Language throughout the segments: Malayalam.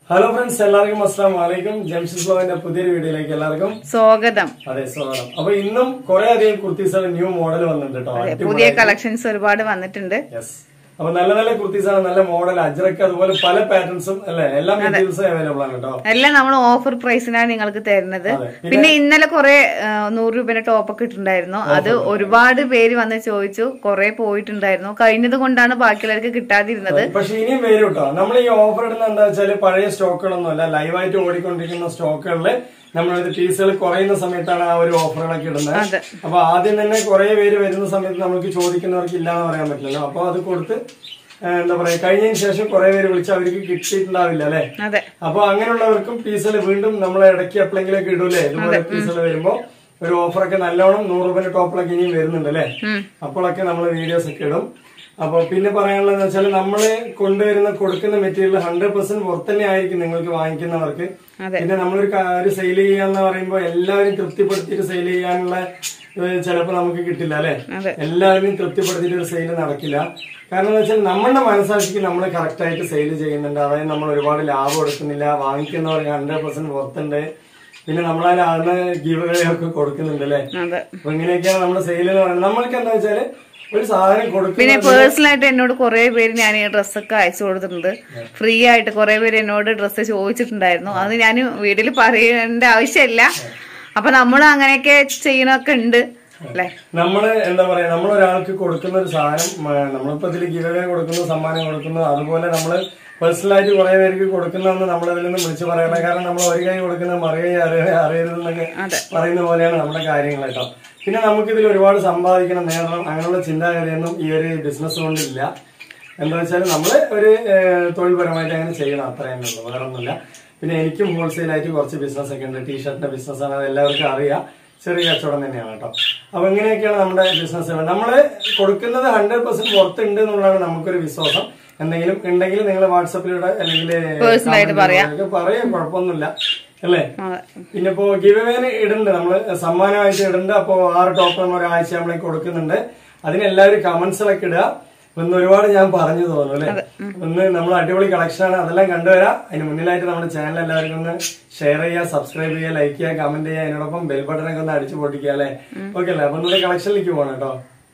ഹലോ ഫ്രണ്ട്സ് എല്ലാവർക്കും അസ്സാം വലൈക്കും ജംഷിദ് ഫ്ലോവിന്റെ പുതിയൊരു വീഡിയോയിലേക്ക് എല്ലാവർക്കും സ്വാഗതം അതെ സ്വാഗതം അപ്പൊ ഇന്നും കുറെ അധികം കുർത്തീസുകൾ ന്യൂ മോഡൽ വന്നിട്ടുണ്ട് കേട്ടോ അതെ, പുതിയ കളക്ഷൻസ് ഒരുപാട് വന്നിട്ടുണ്ട് യെസ് അപ്പൊ നല്ല നല്ല കുർത്തീസാണ് നല്ല മോഡൽ അജ്രക്ക് അതുപോലെ പല പാറ്റേൺസും അല്ലെ എല്ലാ മെറ്റീരിയൽസും അവൈലബിൾ ആണ് കേട്ടോ എല്ലാം നമ്മൾ ഓഫർ പ്രൈസിനാണ് നിങ്ങൾക്ക് തരുന്നത് അതെ. പിന്നെ ഇന്നലെ കുറെ നൂറ് രൂപയുടെ ടോപ്പൊക്കെ ഇട്ടിട്ടുണ്ടായിരുന്നു അത് ഒരുപാട് പേര് വന്ന് ചോദിച്ചു കുറെ പോയിട്ടുണ്ടായിരുന്നു കഴിഞ്ഞത് കൊണ്ടാണ് ബാക്കിയുള്ളവർക്ക് കിട്ടാതിരുന്നത് പക്ഷെ ഇനിയും വരും കേട്ടോ നമ്മൾ ഈ ഓഫർ ഇടുന്ന എന്താ വെച്ചാല് പഴയ സ്റ്റോക്കുകളൊന്നും അല്ല ലൈവായിട്ട് ഓടിക്കൊണ്ടിരിക്കുന്ന സ്റ്റോക്കുകളില് നമ്മളത് പീസുകൾ കുറയുന്ന സമയത്താണ് ആ ഒരു ഓഫറുകളൊക്കെ ഇടുന്നത് അതെ. അപ്പൊ ആദ്യം തന്നെ കുറെ പേര് വരുന്ന സമയത്ത് നമുക്ക് ചോദിക്കുന്നവർക്ക് ഇല്ലാന്ന് പറയാൻ പറ്റില്ലല്ലോ അപ്പൊ അത് കൊടുത്ത് ആ, എന്താ പറയാ കഴിഞ്ഞതിന് ശേഷം കുറെ പേര് വിളിച്ച് അവർക്ക് കിട്ടിയിട്ടുണ്ടാവില്ല അല്ലെ അതെ അപ്പൊ അങ്ങനെയുള്ളവർക്കും പീസുകൾ വീണ്ടും നമ്മൾ ഇടയ്ക്ക് എപ്പോഴെങ്കിലൊക്കെ ഇടൂലേ ഇതുപോലെ പീസുകൾ വരുമ്പോ ഒരു ഓഫറൊക്കെ നല്ലോണം നൂറ് രൂപയുടെ ടോപ്പിലൊക്കെ ഇനിയും വരുന്നുണ്ട് അല്ലെ ഉം. അപ്പോഴൊക്കെ നമ്മൾ വീഡിയോസ് ഒക്കെ ഇടും അപ്പൊ പിന്നെ പറയാനുള്ളത് വെച്ചാൽ നമ്മൾ കൊണ്ടുവരുന്ന കൊടുക്കുന്ന മെറ്റീരിയൽ ഹൺഡ്രഡ് പെർസെന്റ് പുറത്ത് തന്നെ ആയിരിക്കും നിങ്ങൾക്ക് വാങ്ങിക്കുന്നവർക്ക് അതെ. പിന്നെ നമ്മളൊരു കാര്യം സെയിൽ ചെയ്യാന്ന് പറയുമ്പോൾ എല്ലാവരും തൃപ്തിപ്പെടുത്തിയിട്ട് സെയിൽ ചെയ്യാനുള്ള ഏഹ്, ചിലപ്പോ നമുക്ക് കിട്ടില്ല അല്ലെ അതെ. എല്ലാവരും തൃപ്തിപ്പെടുത്തിയിട്ട് ഒരു സെയിൽ നടക്കില്ല കാരണം എന്ന് വെച്ചാൽ നമ്മളുടെ മനസാക്ഷിക്ക് നമ്മൾ കറക്റ്റ് ആയിട്ട് സെയിൽ ചെയ്യുന്നുണ്ട് അതായത് നമ്മൾ ഒരുപാട് ലാഭം എടുക്കുന്നില്ല വാങ്ങിക്കുന്നവർക്ക് ഹൺഡ്രഡ് പെർസെന്റ് പുറത്തുണ്ട് പിന്നെ നമ്മളതിന് ഗീവ് ഒക്കെ കൊടുക്കുന്നുണ്ട് അല്ലെ അതെ അപ്പൊ ഇങ്ങനെയൊക്കെയാണ് നമ്മുടെ സെയിൽ എന്ന് പറയുന്നത് നമ്മൾക്ക് എന്താ വെച്ചാല് ഒരു സാധനം കൊടുക്കുന്ന പിന്നെ പേഴ്സണൽ ആയിട്ട് എന്നോട് കുറെ പേര് ഞാൻ ഈ ഡ്രസ്സൊക്കെ അയച്ചു കൊടുത്തിട്ടുണ്ട് ഫ്രീ ആയിട്ട് കുറെ പേര് എന്നോട് ഡ്രസ്സ് ചോദിച്ചിട്ടുണ്ടായിരുന്നു അത് ഞാൻ വീട്ടിൽ പറയേണ്ട ആവശ്യമില്ല അപ്പൊ നമ്മൾ അങ്ങനെയൊക്കെ ചെയ്യണൊക്കെ ഉണ്ട് അല്ലെ നമ്മള് എന്താ പറയാ നമ്മൾ ഒരാൾക്ക് കൊടുക്കുന്ന ഒരു സാധനം മ- നമ്മളിപ്പോ ഇതിൽ ഗിവവേ കൊടുക്കുന്നു സമ്മാനം കൊടുക്കുന്നു അതുപോലെ നമ്മള് പേഴ്സണലായിട്ട് കുറെ പേർക്ക് കൊടുക്കുന്നതെന്ന് നമ്മൾ അതിൽ നിന്ന് വിളിച്ചു പറയണം കാരണം നമ്മൾ ഒരു കൈ കൊടുക്കുന്നത് മറു കൈ അറിയ അറിയരുതെന്നൊക്കെ അതെ. പറയുന്ന പോലെയാണ് നമ്മുടെ കാര്യങ്ങൾ കേട്ടോ പിന്നെ നമുക്കിതിൽ ഒരുപാട് സമ്പാദിക്കണം നേടണം അങ്ങനെയുള്ള ചിന്താഗതിയൊന്നും ഈ ഒരു ബിസിനസ് കൊണ്ടില്ല എന്താ വെച്ചാൽ നമ്മള് ഒരു ഏഹ്, തൊഴിൽപരമായിട്ട് അങ്ങനെ ചെയ്യണം അത്ര തന്നെ ഉള്ളൂ വേറെ ഒന്നുമില്ല പിന്നെ എനിക്കും ഹോൾസെയിൽ ആയിട്ട് കുറച്ച് ബിസിനസ് ഒക്കെ ഉണ്ട് ടീഷർട്ടിന്റെ ബിസിനസ് ആണ് അത് എല്ലാവർക്കും അറിയാം ചെറിയ കച്ചവടം തന്നെയാണ് കേട്ടോ അപ്പൊ ഇങ്ങനെയൊക്കെയാണ് നമ്മുടെ ബിസിനസ് നമ്മള് കൊടുക്കുന്നത് ഹൺഡ്രഡ് പെർസെന്റ് പുറത്തുണ്ട് എന്നുള്ളതാണ് നമുക്കൊരു വിശ്വാസം എന്തെങ്കിലും ഉണ്ടെങ്കിൽ നിങ്ങൾ വാട്സപ്പിലൂടെ അല്ലെങ്കിൽ Personal ആയിട്ട് പറയാം. പറയാം കുഴപ്പമൊന്നുമില്ല അല്ലേ അതെ. പിന്നെ ഇപ്പോ ഗിവേവേന് ഇടുന്നുണ്ട് നമ്മള് സമ്മാനമായിട്ട് ഇടുന്നുണ്ട് അപ്പോ ആറ് ടോപ്പ് നമ്മൾ ഒരാഴ്ച നമ്മളെ കൊടുക്കുന്നുണ്ട് അതിന് എല്ലാവരും കമന്റ്സിലൊക്കെ ഇടുക ഇന്ന് ഒരുപാട് ഞാൻ പറഞ്ഞു തോന്നുന്നു അല്ലെ ഇന്ന് നമ്മൾ അടിപൊളി കളക്ഷൻ ആണ് അതെല്ലാം കണ്ടുവരാം അതിന് മുന്നിലായിട്ട് നമ്മുടെ ചാനൽ എല്ലാവർക്കും ഒന്ന് ഷെയർ ചെയ്യുക സബ്സ്ക്രൈബ് ചെയ്യുക ലൈക്ക് ചെയ്യുക കമന്റ് ചെയ്യുക അതിനോടൊപ്പം ബെൽ ബട്ടനൊക്കെ ഒന്ന് അടിച്ചു പൊട്ടിക്കുക അല്ലെ ഓക്കെ അല്ലേ അപ്പൊ ഇന്നത്തെ കളക്ഷനിലേക്ക് പോകണം കേട്ടോ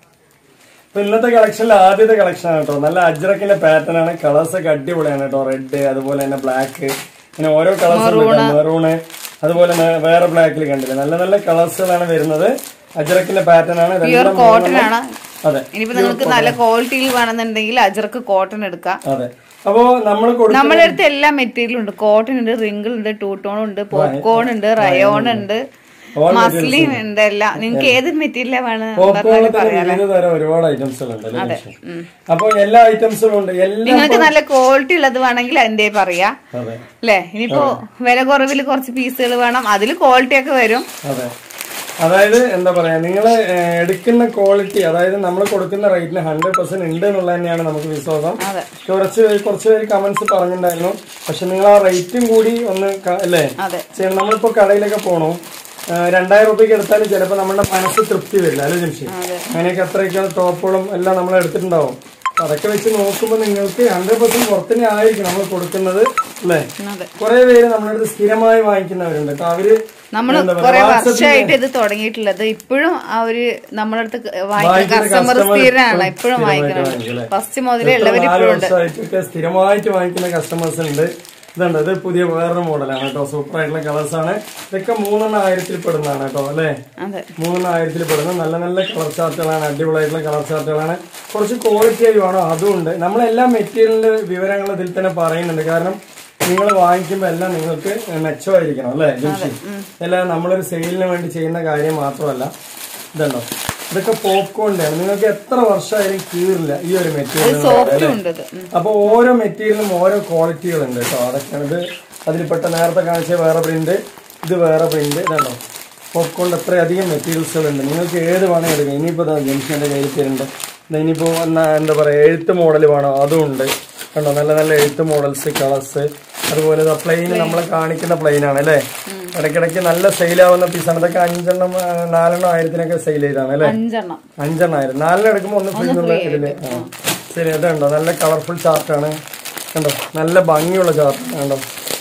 അപ്പൊ ഇന്നത്തെ കളക്ഷനിൽ ആദ്യത്തെ കളക്ഷൻ ആണ് കേട്ടോ നല്ല അജ്രക്കിന്റെ പാറ്റേൺ ആണ് കളേഴ്സ് ഒക്കെ അടിപൊളിയാണ് കേട്ടോ റെഡ് അതുപോലെ തന്നെ ബ്ലാക്ക് ഇങ്ങനെ ഓരോ കളേഴ്സ് മെറൂണ് അതുപോലെ തന്നെ വേറെ ബ്ലാക്കിൽ കണ്ടില്ല നല്ല നല്ല കളേഴ്സുകളാണ് വരുന്നത് അജ്രക്കിന്റെ പാറ്റേൺ ആണ് പ്യുർ ഇതെല്ലാം കോട്ടൺ ആണ് അതെ ഇനിയിപ്പോ നിങ്ങൾക്ക് നല്ല ക്വാളിറ്റിയിൽ വേണമെന്നുണ്ടെങ്കിൽ അജർക്ക് കോട്ടൺ എടുക്കാം അതെ അപ്പോ നമ്മൾ കൊടുക്കുന്ന നമ്മുടെ അടുത്ത് എല്ലാ മെറ്റീരിയലും ഉണ്ട് കോട്ടൺ ഉണ്ട് റിങ്കിൾ ഉണ്ട് ടൂ ടോൺ ഉണ്ട് പോപ്കോൺ ഉണ്ട് റയോൺ ഉണ്ട് All മസ്ലിൻ ഉണ്ട് എല്ലാം നിങ്ങൾക്ക് ഏത് മെറ്റീരിയലാ വേണം പോപ്കോണിൽ തന്നെ വിവിധ തരം ഒരുപാട് ഐറ്റംസുകൾ ഉണ്ട് അല്ലേ അപ്പൊ എല്ലാ ഐറ്റംസും ഉണ്ട് എല്ലാം നിങ്ങൾക്ക് നല്ല ക്വാളിറ്റി ഉള്ളത് വേണമെങ്കിൽ അതിന്റെ പറയാ അതെ അല്ലേ ഇനിയിപ്പോ വില കുറവിൽ കുറച്ച് പീസുകൾ വേണം അതിൽ ക്വാളിറ്റി ഒക്കെ വരും അതെ അതായത് എന്താ പറയാ നിങ്ങൾ എടുക്കുന്ന ക്വാളിറ്റി അതായത് നമ്മൾ കൊടുക്കുന്ന റേറ്റിന് ഹൺഡ്രഡ് പെർസെന്റ് ഉണ്ട് എന്നുള്ളത് തന്നെയാണ് നമുക്ക് വിശ്വാസം അതെ കുറച്ച് പേര് കുറച്ച് പേര് കമന്റ്സ് പറഞ്ഞിട്ടുണ്ടായിരുന്നു പക്ഷെ നിങ്ങൾ ആ റേറ്റും കൂടി ഒന്ന് ക- അല്ലേ അതെ ചെയ്യണം. നമ്മളിപ്പോ കടയിലൊക്കെ പോണു ആ, രണ്ടായിരം റുപ്യക്ക് എടുത്താൽ ചിലപ്പോൾ നമ്മുടെ മനസ്സ് തൃപ്തി വരില്ല അല്ലേ ജംഷി അതെ. അങ്ങനെയൊക്കെ എത്രയൊക്കെയാണ് ടോപ്പുകളും എല്ലാം നമ്മൾ എടുത്തിട്ടുണ്ടാവും അപ്പൊ അതൊക്കെ വെച്ച് നോക്കുമ്പോൾ നിങ്ങൾക്ക് ഹൺഡ്രഡ് പെർസെന്റ് പുറത്തുതന്നെ ആയിരിക്കും നമ്മൾ കൊടുക്കുന്നത് അല്ലേ അതെ കുറെ പേര് നമ്മുടെ അടുത്ത് സ്ഥിരമായി വാങ്ങിക്കുന്നവരുണ്ട് അപ്പൊ അവര് നമ്മൾ എന്താ പറയാ, കുറെ വാട്സപ്പിൽ വർഷമായിട്ട് ഇത് തുടങ്ങിയിട്ടുള്ളത് ഇപ്പോഴും അവര് നമ്മുടെ അടുത്ത് വാങ്ങിക്കുന്ന വാങ്ങിക്കുന്ന കസ്റ്റമർ customer സ്ഥിരമാണ് ഇപ്പോഴും ഇപ്പോഴും സ്ഥിരമായിട്ട് വാങ്ങിക്കുന്നത് വാങ്ങിക്കും, ഫസ്റ്റ് മുതലേ എത്ര ഉള്ളവർ നാല് ഇപ്പോഴും ഉണ്ട് വർഷമായിട്ടൊക്കെ സ്ഥിരമായിട്ട് വാങ്ങിക്കുന്ന കസ്റ്റമേഴ്സ് ഉണ്ട് ഇതുണ്ട് ഇത് പുതിയ വേറൊരു മോഡലാണ് കേട്ടോ സൂപ്പർ ആയിട്ടുള്ള കളേഴ്സ് ആണ് ഇതൊക്കെ മൂന്നെണ്ണം ആയിരത്തിൽ പെടുന്നതാണ് കേട്ടോ അല്ലേ അതെ മൂന്നെണ്ണം ആയിരത്തിൽ പെടുന്ന നല്ല നല്ല കളർ ചാർട്ടുകളാണ് അടിപൊളിയായിട്ടുള്ള കളർ ചാർട്ടുകളാണ് കുറച്ച് ക്വാളിറ്റി ആയി വേണം അതും ഉണ്ട് നമ്മളെല്ലാ മെറ്റീരിയലിന്റെ വിവരങ്ങൾ ഇതിൽ തന്നെ പറയുന്നുണ്ട് കാരണം നിങ്ങൾ വാങ്ങിക്കുമ്പോൾ എല്ലാം നിങ്ങൾക്ക് മെച്ചമായിരിക്കണം അല്ലേ ജംഷി എല്ലാം നമ്മളൊരു സെയിലിന് വേണ്ടി ചെയ്യുന്ന കാര്യം മാത്രമല്ല ഇതുണ്ടോ ഇതൊക്കെ പോപ്കോണിന്റെ ആണ് നിങ്ങൾക്ക് എത്ര വർഷമായാലും കീറില്ല ഈ ഒരു മെറ്റീരിയൽ സോഫ്റ്റ് ഉണ്ട് ഇത് ഉം. അപ്പൊ ഓരോ മെറ്റീരിയലും ഓരോ ക്വാളിറ്റികളുണ്ട് കേട്ടോ അതൊക്കെയാണ് ഇത് അതിൽപ്പെട്ട നേരത്തെ കാണിച്ച വേറെ പ്രിന്റ് ഇത് വേറെ പ്രിന്റ് ഇതാണോ പോപ്കോണിന്റെ അത്രയധികം മെറ്റീരിയൽസുകൾ ഉണ്ട് നിങ്ങൾക്ക് ഏത് വേണമെങ്കിൽ എടുക്കാം ഇനിയിപ്പോ ജംഷന്റെ കയ്യിൽ തരുന്നുണ്ട് ദാ ഇനിയിപ്പോ എന്നാ എന്താ പറയാ എഴുത്ത് മോഡൽ വേണോ അതും ഉണ്ട് കണ്ടോ നല്ല നല്ല എഴുത്ത് മോഡൽസ് കളേഴ്സ് അതുപോലെ പ്ലെയിൻ നമ്മളെ കാണിക്കുന്ന പ്ലെയിൻ ആണ് അല്ലേ ഇടയ്ക്കിടയ്ക്ക് നല്ല സെയിലാവുന്ന പീസാണ് ഇതൊക്കെ അഞ്ചെണ്ണം ആ, നാലെണ്ണം ആയിരത്തിനൊക്കെ സെയിൽ ചെയ്താണ് അല്ലേ അഞ്ചെണ്ണം അഞ്ചെണ്ണായിരം നാലിന് എടുക്കുമ്പോൾ ഒന്ന് ഫ്രീ എന്നുള്ള ഇതില് ആ. ശരി അതുണ്ടോ നല്ല കളർഫുൾ ചാർട്ടാണ് കണ്ടോ നല്ല ഭംഗിയുള്ള ചാർട്ട് കണ്ടോ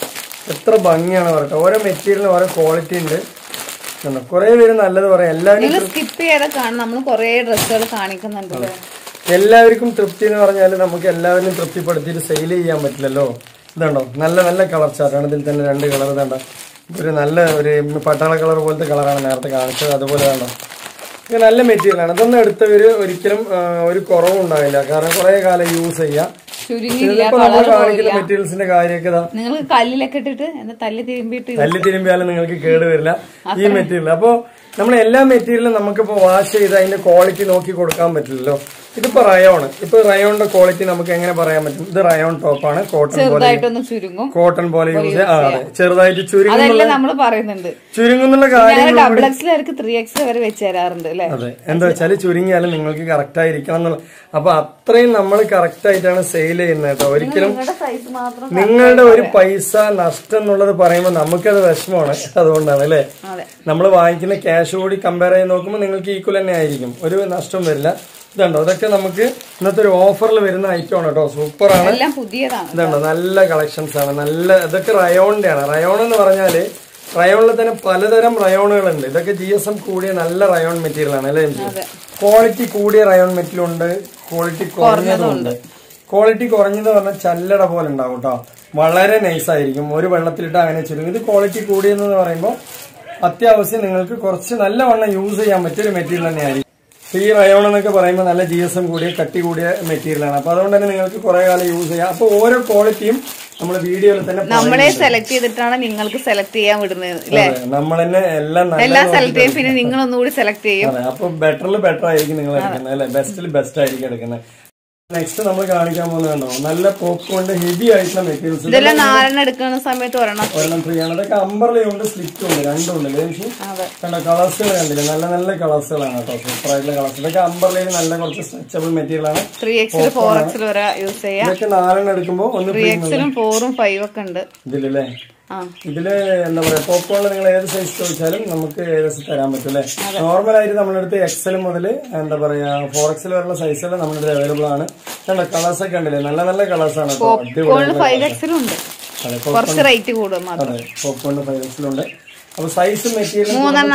എത്ര ഭംഗിയാണ് പറയട്ടെ ഓരോ മെറ്റീരിയലിന് ഓരോ ക്വാളിറ്റി ഉണ്ട് കണ്ടോ കുറേ പേര് നല്ലത് പറയാം എല്ലാവരും നിങ്ങൾ സ്കിപ്പ് ചെയ്ത കാണും നമ്മൾ കുറേ ഡ്രസ്സുകൾ കാണിക്കുന്നുണ്ട് ല്ലേ? എല്ലാവർക്കും തൃപ്തി എന്ന് പറഞ്ഞാൽ നമുക്ക് എല്ലാവരും തൃപ്തിപ്പെടുത്തിയിട്ട് സെയിൽ ചെയ്യാൻ പറ്റില്ലല്ലോ ഇതുണ്ടോ നല്ല നല്ല കളർ ചാർട്ടാണ് ഇതിൽ തന്നെ രണ്ട് കളർ ഇതുണ്ടോ ഒരു നല്ല ഒരു പട്ടാള കളർ പോലത്തെ കളറാണ് നേരത്തെ കാണിച്ചത് അതുപോലെ കണ്ടോ ഇത് നല്ല മെറ്റീരിയലാണ് ഇതൊന്നും എടുത്തവര് ഒരിക്കലും ആ, ഒരു കുറവും ഉണ്ടാവില്ല കാരണം കുറെ കാലം യൂസ് ചെയ്യാം ചുരുങ്ങിയില്ല ഇതിപ്പോ നമ്മൾ കാണിക്കുന്ന മെറ്റീരിയൽസിന്റെ കാര്യമൊക്കെ ഇതാ നിങ്ങൾ കല്ലിലൊക്കെ ഇട്ടിട്ട് എന്താ തല്ലി തിരുമ്പിയിട്ട് തല്ലി തിരുമ്പിയാലും നിങ്ങൾക്ക് കേട് വരില്ല ഈ മെറ്റീരിയൽ അപ്പോ നമ്മൾ എല്ലാ മെറ്റീരിയലും നമുക്കിപ്പോ വാഷ് ചെയ്ത് അതിന്റെ ക്വാളിറ്റി നോക്കി കൊടുക്കാൻ പറ്റില്ലല്ലോ ഇതിപ്പോ റയോൺ ഇപ്പൊ റയോണിന്റെ ക്വാളിറ്റി നമുക്ക് എങ്ങനെ പറയാൻ പറ്റും ഇത് റയോൺ ടോപ്പാണ് കോട്ടൺ പോലെ ചെറുതായിട്ടൊന്ന് ചുരുങ്ങും കോട്ടൺ പോലെ യൂസ് ചെയ്യാം ആ അതെ ചെറുതായിട്ട് ചുരുങ്ങും അതെല്ലാം നമ്മൾ പറയുന്നുണ്ട് ചുരുങ്ങുന്നുള്ള കാര്യം ഞങ്ങൾ ഡബിൾ എക്സിലാർക്ക് ത്രീ എക്സ് വരെ വെച്ച് തരാറുണ്ട് അല്ലെ അതെ എന്താ വെച്ചാല് ചുരുങ്ങിയാലും നിങ്ങൾക്ക് കറക്റ്റ് ആയിരിക്കണം എന്നുള്ള അപ്പൊ അത്രയും നമ്മൾ കറക്റ്റ് ആയിട്ടാണ് സെയിൽ ചെയ്യുന്നത് കേട്ടോ ഒരിക്കലും നിങ്ങളുടെ സൈസ് മാത്രം നിങ്ങളുടെ ഒരു പൈസ നഷ്ടം എന്നുള്ളത് പറയുമ്പോൾ നമുക്കത് വിഷമമാണ് അതുകൊണ്ടാണ് അല്ലേ അതെ നമ്മൾ വാങ്ങിക്കുന്ന ക്യാഷ് കൂടി കമ്പയർ ചെയ്ത് നോക്കുമ്പോൾ നിങ്ങൾക്ക് ഈക്വൽ തന്നെ ആയിരിക്കും ഒരു നഷ്ടം വരില്ല ഇതുണ്ടോ ഇതൊക്കെ നമുക്ക് ഇന്നത്തെ ഒരു ഓഫറിൽ വരുന്ന ഐറ്റം ആണ് കേട്ടോ സൂപ്പറാണ് എല്ലാം പുതിയതാണ് ഇതുണ്ടോ നല്ല കളക്ഷൻസ് ആണ് നല്ല ഇതൊക്കെ റയോണിന്റെ ആണ് റയോൺ എന്ന് പറഞ്ഞാല് റയോണിൽ തന്നെ പലതരം റയോണുകളുണ്ട് ഇതൊക്കെ ജി എസ് എം കൂടിയ നല്ല റയോൺ മെറ്റീരിയൽ ആണ് അല്ലേ ക്വാളിറ്റി കൂടിയ റയോൺ മെറ്റീരിയൽ ഉണ്ട് ക്വാളിറ്റി കുറഞ്ഞതും ഉണ്ട് ക്വാളിറ്റി കുറഞ്ഞത് പറഞ്ഞാൽ ചല്ലട പോലെ ഉണ്ടാവും കേട്ടോ വളരെ നൈസ് ആയിരിക്കും ഒരു വെള്ളത്തിലിട്ട് അങ്ങനെ ചുരുങ്ങും ഇത് ക്വാളിറ്റി കൂടിയതെന്ന് പറയുമ്പോൾ അത്യാവശ്യം നിങ്ങൾക്ക് കുറച്ച് നല്ല വണ്ണം യൂസ് ചെയ്യാൻ പറ്റിയ ഒരു മെറ്റീരിയൽ തന്നെയായിരിക്കും ഈ റയോൺ എന്നൊക്കെ പറയുമ്പോൾ നല്ല ജി എസ് എം കൂടിയ കട്ടി കൂടിയ മെറ്റീരിയൽ ആണ് അപ്പൊ അതുകൊണ്ട് തന്നെ നിങ്ങൾക്ക് കുറെ കാലം യൂസ് ചെയ്യാം അപ്പൊ ഓരോ ക്വാളിറ്റിയും നമ്മൾ വീഡിയോയിൽ തന്നെ നമ്മളെ സെലക്ട് ചെയ്തിട്ടാണ് നിങ്ങൾക്ക് സെലക്ട് ചെയ്യാൻ വിടുന്നത് അല്ലെ നമ്മൾ തന്നെ എല്ലാം നല്ല എല്ലാം സെലക്ട് ചെയ്യും പിന്നെ നിങ്ങൾ ഒന്നുകൂടി സെലക്ട് ചെയ്യും അതെ അപ്പൊ ബെറ്ററിൽ ബെറ്റർ ആയിരിക്കും നിങ്ങൾ എടുക്കുന്നത് അല്ലെ ബെസ്റ്റിൽ ബെസ്റ്റ് ആയിരിക്കും എടുക്കുന്നത് നെക്സ്റ്റ് നമ്മൾ കാണിക്കാൻ പോകുന്നത് കണ്ടോ നല്ല പോപ്കോണിന്റെ ഹെവി ആയിട്ടുള്ള മെറ്റീരിയൽസ് ഇതെല്ലാം നാലെണ്ണം എടുക്കുന്ന സമയത്ത് ഒരെണ്ണം ഒരെണ്ണം ഫ്രീ ആണ് ഇതൊക്കെ അമ്പർലയുണ്ട് സ്ലിറ്റും ഉണ്ട് രണ്ടും ഉണ്ട് അല്ലേ പക്ഷേ അതെ കണ്ടോ കളേഴ്സുകൾ കണ്ടില്ലേ നല്ല നല്ല കളേഴ്സുകളാണ് കേട്ടോ സൂപ്പർ ആയിട്ടുള്ള കളേഴ്സ് ഇതൊക്കെ അമ്പർലയിൽ നല്ല കുറച്ച് സ്ട്രെച്ചബിൾ മെറ്റീരിയൽ ആണ് ത്രീ എക്സിൽ ഫോർ എക്സിൽ വരെ യൂസ് ചെയ്യാം ഇതൊക്കെ നാലെണ്ണം എടുക്കുമ്പോൾ ഒന്ന് ത്രീ എക്സിലും ഫോറും ഫൈവ് ഒക്കെ ഉണ്ട് ഇതിലല്ലേ ആ ഇതില് എന്താ പറയാ പോപ്കോണിൽ നിങ്ങൾ ഏത് സൈസ് ചോദിച്ചാലും നമുക്ക് ഏകദേശം തരാൻ പറ്റും അല്ലേ നോർമൽ ആയിട്ട് നമ്മളടുത്ത് എക്സൽ മുതൽ എന്താ പറയാ ഫോർ എക്സൽ വരെയുള്ള സൈസുകൾ നമ്മുടെ അടുത്ത് അവൈലബിൾ ആണ് കണ്ടോ കളേഴ്സ് ഒക്കെ ഉണ്ടല്ലേ നല്ല നല്ല കളേഴ്സ് ആണ് കേട്ടോ അടിപൊളി ഫൈവ് എക്സിലും ഉണ്ട് അതെ കുറച്ച് റേറ്റ് കൂടും മാത്രം അതെ പോപ്കോണിന്റെ ഫൈവ് എക്സലുണ്ട് അപ്പൊ സൈസ് മെറ്റീരിയൽ